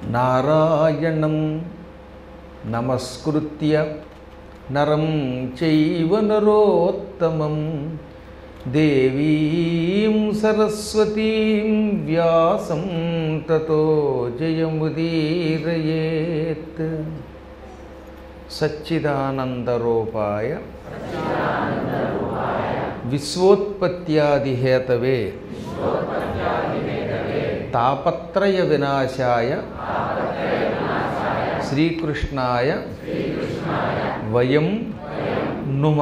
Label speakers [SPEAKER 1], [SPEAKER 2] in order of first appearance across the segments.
[SPEAKER 1] నారాయణం నమస్కృత్య నరం చైవ నరోత్తమం దేవీం సరస్వతీం వ్యాసం తతో జయముదీరయేత్ సచ్చిదానందరూపాయ విశ్వోత్పత్యాదిహేతవే తాపత్రయ వినాశాయ శ్రీకృష్ణాయ వయం నుమ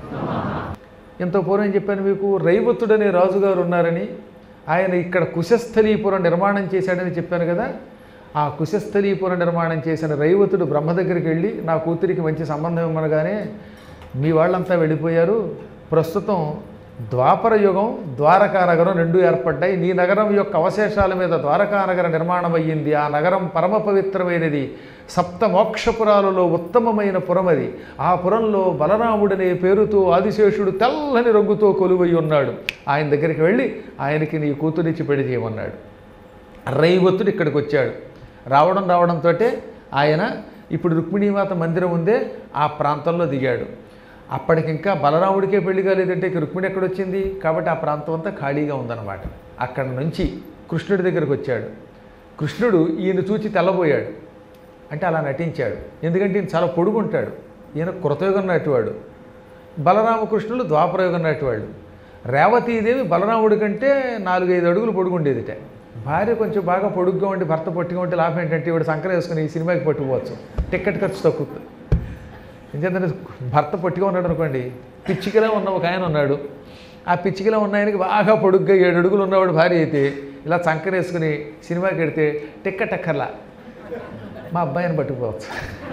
[SPEAKER 1] ఇంత పూర్వం చెప్పాను మీకు రైవతుడనే రాజుగారు ఉన్నారని ఆయన ఇక్కడ కుశస్థలీపురం నిర్మాణం చేశాడని చెప్పాను కదా ఆ కుశస్థలీపురం నిర్మాణం చేసిన రైవతుడు బ్రహ్మ దగ్గరికి వెళ్ళి నా కూతురికి మంచి సంబంధం ఇవ్వనగానే మీ వాళ్ళంతా వెళ్ళిపోయారు ప్రస్తుతం ద్వాపర యుగం ద్వారకా నగరం రెండు ఏర్పడ్డాయి నీ నగరం యొక్క అవశేషాల మీద ద్వారకా నగర నిర్మాణం అయ్యింది ఆ నగరం పరమ పవిత్రమైనది సప్త మోక్షపురాలలో ఉత్తమమైన పురం అది ఆ పురంలో బలరాముడనే పేరుతో ఆదిశేషుడు తెల్లని రంగుతో కొలువై ఉన్నాడు ఆయన దగ్గరికి వెళ్ళి ఆయనకి నీ కూతురిచ్చి పెళ్లి చేయమన్నాడు రైవతుడు ఇక్కడికి వచ్చాడు రావడం రావడంతో ఆయన ఇప్పుడు రుక్మిణీమాత మందిరం ఉందే ఆ ప్రాంతంలో దిగాడు అప్పటికింకా బలరాముడికే పెళ్లి కాలేదంటే ఇక రుక్మిణి ఎక్కడొచ్చింది కాబట్టి ఆ ప్రాంతం అంతా ఖాళీగా ఉందన్నమాట అక్కడ నుంచి కృష్ణుడి దగ్గరికి వచ్చాడు కృష్ణుడు ఈయన చూచి తెల్లబోయాడు అంటే అలా నటించాడు ఎందుకంటే ఈయన చాలా పొడుగుంటాడు ఈయన కృతయుగం నాటివాడు బలరామకృష్ణులు ద్వాపరయుగం నాటివాళ్ళు రేవతీదేవి బలరాముడి కంటే నాలుగైదు అడుగులు పొడుగుండేదిట భార్య కొంచెం బాగా పొడుగ్గా ఉండి భర్త పొట్టిగా ఉంటే లాభం ఏంటంటే ఇవిడ సంకర వేసుకుని ఈ సినిమాకి పట్టుకోవచ్చు టికెట్ ఖర్చు తక్కువ ఎందుకంటే భర్త పొట్టిగా ఉన్నాడు అనుకోండి పిచ్చికిలా ఉన్న ఒక ఆయన ఉన్నాడు ఆ పిచ్చికిలా ఉన్న ఆయనకి బాగా పొడుగ్గా ఏడు అడుగులు ఉన్నవాడు భార్య అయితే ఇలా చంకరేసుకుని సినిమాకి వెడితే టిక్కెట్ ఎక్కర్లా మా అబ్బాయిని పట్టుకుపోవచ్చు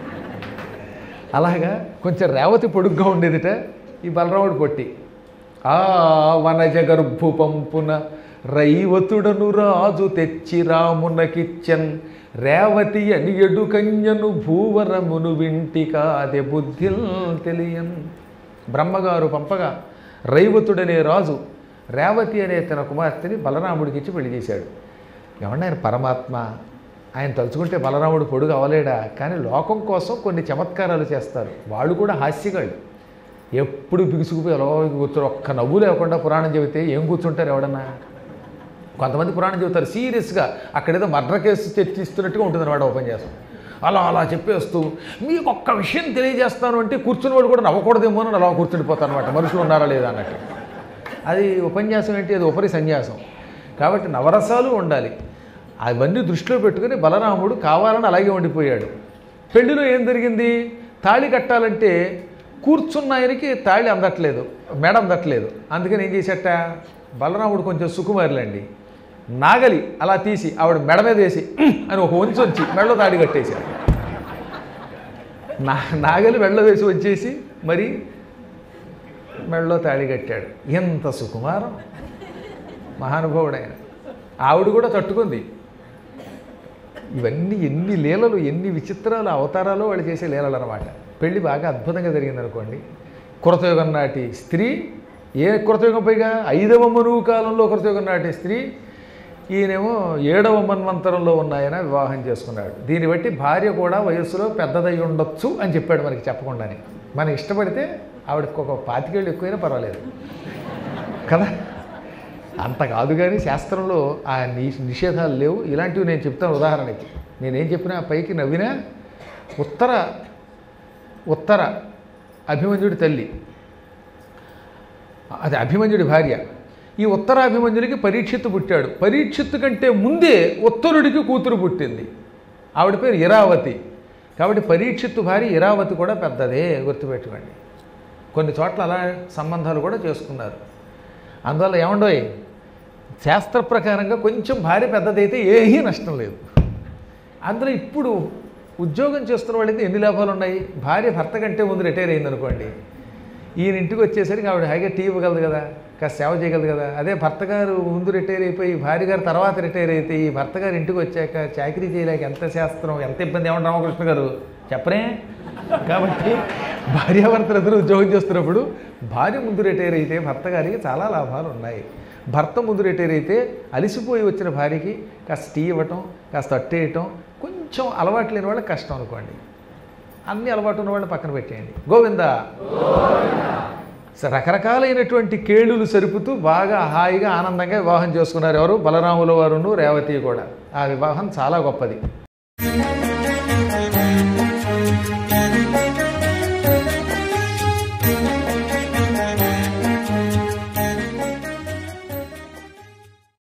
[SPEAKER 1] అలాగా కొంచెం రేవతి పొడుగ్గా ఉండేదిట ఈ బలరాముడు పొట్టి ఆ వనజ గర్భు పంపున రైవతుడను రాజు తెచ్చి రామునకిచ్చన్ రేవతి అని ఎడు కన్యను భూవరమును వింటి కాదే బుద్ధిల్ తెలియన్ బ్రహ్మగారు పంపగా రైవతుడనే రాజు రేవతి అనే తన కుమార్తెని బలరాముడికి ఇచ్చి పెళ్లి చేశాడు ఏమన్నా ఆయన పరమాత్మ ఆయన తలుచుకుంటే బలరాముడు పొడుగు అవలేడా కానీ లోకం కోసం కొన్ని చమత్కారాలు చేస్తారు వాళ్ళు కూడా హాస్యగాళ్ళు ఎప్పుడు బిగుసుకుపోయి ఎలా కూర్చోరు ఒక్క నవ్వు లేకుండా పురాణం చెబితే ఏం కూర్చుంటారు ఎవడన్నా కొంతమంది పురాణం చెబుతారు సీరియస్గా అక్కడేదో మర్డర్ కేసు చర్చిస్తున్నట్టుగా ఉంటుంది అనమాట ఓపెన్ చేస్తాం అలా అలా చెప్పేస్తూ మీకు ఒక్క విషయం తెలియజేస్తాను అంటే కూర్చుని వాడు కూడా నవ్వకూడదేమో అని అలా కూర్చుండిపోతారు అనమాట మనుషులు ఉన్నారా లేదా అన్నట్టు అది ఉపన్యాసం ఏంటి అది ఉపరి సన్యాసం కాబట్టి నవరసాలు ఉండాలి అవన్నీ దృష్టిలో పెట్టుకుని బలరాముడు కావాలని అలాగే ఉండిపోయాడు పెళ్లిలో ఏం జరిగింది తాళి కట్టాలంటే కూర్చున్న ఆయనకి తాళి అందట్లేదు మెడ అందట్లేదు అందుకని ఏం చేసేట బలరాముడు కొంచెం సుకుమారులండి నాగలి అలా తీసి ఆవిడ మెడ మీద వేసి "ఉమ్" అని ఒక వంచి వచ్చి మెడలో తాడి కట్టేశాడు నా నాగలి మెడలో వేసి వచ్చేసి మరి మెడలో తాళి కట్టాడు ఎంత సుకుమారం మహానుభావుడు ఆయన ఆవిడ కూడా తట్టుకుంది ఇవన్నీ ఎన్ని లీలలు ఎన్ని విచిత్రాలు అవతారాలు వాళ్ళు చేసే లీలలు అనమాట పెళ్ళి బాగా అద్భుతంగా జరిగింది అనుకోండి కృతయుగం నాటి స్త్రీ ఏ కృతయుగం పైగా ఐదవ మనువు కాలంలో కృతయుగం నాటి స్త్రీ ఈయనేమో ఏడవ మన్వంతరంలో ఉన్న ఆయన వివాహం చేసుకున్నాడు దీన్ని బట్టి భార్య కూడా వయస్సులో పెద్దదై ఉండొచ్చు అని చెప్పాడు మనకి చెప్పకుండానే మనం ఇష్టపడితే ఆవిడకి ఒక పాతికేళ్ళు ఎక్కువైనా పర్వాలేదు కదా అంత కాదు కానీ శాస్త్రంలో ఆ ని నిషేధాలు లేవు ఇలాంటివి నేను చెప్తాను ఉదాహరణకి నేనేం చెప్పినా పైకి నవ్వినా ఉత్తర ఉత్తర అభిమన్యుడి తల్లి అది అభిమన్యుడి భార్య ఈ ఉత్తరాభిమన్యుడికి పరీక్షిత్తు పుట్టాడు పరీక్షిత్తు కంటే ముందే ఉత్తరుడికి కూతురు పుట్టింది ఆవిడ పేరు ఇరావతి కాబట్టి పరీక్షిత్తు భార్య ఇరావతి కూడా పెద్దదే గుర్తుపెట్టుకోండి కొన్ని చోట్ల అలా సంబంధాలు కూడా చేసుకున్నారు అందువల్ల ఏమండోయ్ శాస్త్ర ప్రకారంగా కొంచెం భార్య పెద్దదైతే ఏమీ నష్టం లేదు అందులో ఇప్పుడు ఉద్యోగం చేస్తున్న వాళ్ళకి ఎన్ని లాభాలు ఉన్నాయి భార్య భర్త కంటే ముందు రిటైర్ అయింది అనుకోండి ఈయన ఇంటికి వచ్చేసరికి ఆవిడ హాయిగా టీ ఇవ్వగలదు కదా కాస్త సేవ చేయగలదు కదా అదే భర్త గారు ముందు రిటైర్ అయిపోయి భార్య గారు తర్వాత రిటైర్ అయితే ఈ భర్త గారు ఇంటికి వచ్చాక చాకరీ చేయలేక ఎంత శాస్త్రం ఎంత ఇబ్బంది ఏమంటారు రామకృష్ణ గారు చెప్పరే కాబట్టి భార్యాభర్తలు ఇద్దరు ఉద్యోగం చేస్తున్నప్పుడు భార్య ముందు రిటైర్ అయితే భర్త గారికి చాలా లాభాలు ఉన్నాయి భర్త ముందు రిటైర్ అయితే అలిసిపోయి వచ్చిన భార్యకి కాస్త టీ ఇవ్వటం కాస్త అట్టేయటం కొంచెం కొంచెం అలవాటు లేని వాళ్ళకి కష్టం అనుకోండి అన్ని అలవాటు ఉన్న వాళ్ళని పక్కన పెట్టేయండి గోవిందా స- రకరకాలైనటువంటి కేళులు సరుపుతూ బాగా హాయిగా ఆనందంగా వివాహం చేసుకున్నారు ఎవరు బలరాముల వారును రేవతి కూడా ఆ వివాహం చాలా గొప్పది